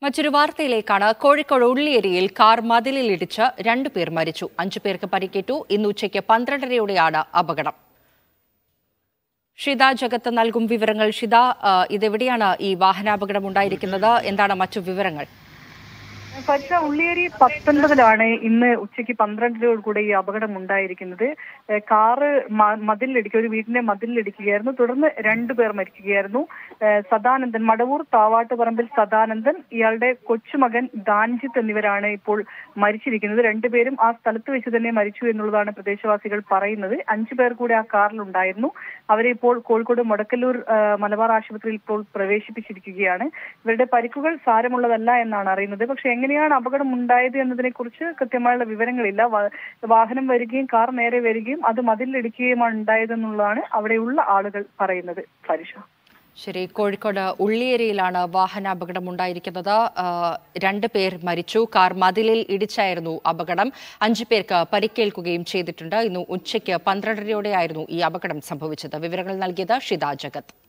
മറ്റൊരു വാർത്തയിലേക്കാണ് കോഴിക്കോട് ഉള്ളിയേരിയിൽ കാർ മതിലിൽ ഇടിച്ച് രണ്ടുപേർ മരിച്ചു അഞ്ചു പേർക്ക് പരിക്കേറ്റു ഇന്ന് ഉച്ചയ്ക്ക് പന്ത്രണ്ടരയോടെയാണ് അപകടം ഷിത ജഗത്ത് നൽകും വിവരങ്ങൾ ഷിത ആ, ഇതെവിടെയാണ് ഈ വാഹനാപകടം ഉണ്ടായിരിക്കുന്നത് എന്താണ് മറ്റു വിവരങ്ങൾ പച്ച ഉള്ളിയേരി പത്തൊൻപതിലാണ് ഇന്ന് ഉച്ചയ്ക്ക് പന്ത്രണ്ടിനോട് കൂടെ ഈ അപകടം ഉണ്ടായിരിക്കുന്നത് ഏഹ് കാറ് മ- മതിലിടിക്കുക ഒരു വീടിന്റെ മതിലിടിക്കുകയായിരുന്നു തുടർന്ന് രണ്ടുപേർ മരിക്കുകയായിരുന്നു ഏഹ് സദാനന്ദൻ മടവൂർ താവാട്ടുപറമ്പിൽ സദാനന്ദൻ ഇയാളുടെ കൊച്ചുമകൻ ദാൻജിത്ത് എന്നിവരാണ് ഇപ്പോൾ മരിച്ചിരിക്കുന്നത് രണ്ടുപേരും ആ സ്ഥലത്ത് വെച്ച് തന്നെ മരിച്ചു എന്നുള്ളതാണ് പ്രദേശവാസികൾ പറയുന്നത് അഞ്ചു പേർ കൂടെ ആ കാറിലുണ്ടായിരുന്നു അവരെ ഇപ്പോൾ കോഴിക്കോട് മുടക്കല്ലൂർ ഏഹ് മലബാർ ആശുപത്രിയിൽ ഇപ്പോൾ പ്രവേശിപ്പിച്ചിരിക്കുകയാണ് ഇവരുടെ പരിക്കുകൾ സാരമുള്ളതല്ല എന്നാണ് അറിയുന്നത് പക്ഷെ എങ്ങനെയാണ് അപകടം ഉണ്ടായത് എന്നതിനെ കുറിച്ച് കൃത്യമായുള്ള വിവരങ്ങളില്ല വ- വാഹനം വരികയും കാർ നേരെ വരികയും അത് മതിലിടിക്കുകയുമാണ് ഉണ്ടായതെന്നുള്ളതാണ് അവിടെയുള്ള ആളുകൾ പറയുന്നത് പരിശ ശരി കോഴിക്കോട് ഉള്ളിയേരിയിലാണ് വാഹനാപകടം ഉണ്ടായിരിക്കുന്നത് ആ, രണ്ട് പേർ മരിച്ചു കാർ മതിലിൽ ഇടിച്ചായിരുന്നു അപകടം അഞ്ചു പേർക്ക് പരിക്കേൽക്കുകയും ചെയ്തിട്ടുണ്ട് ഇന്ന് ഉച്ചയ്ക്ക് പന്ത്രണ്ടരയോടെയായിരുന്നു ഈ അപകടം സംഭവിച്ചത് വിവരങ്ങൾ നൽകിയത് ഷിത ജഗത്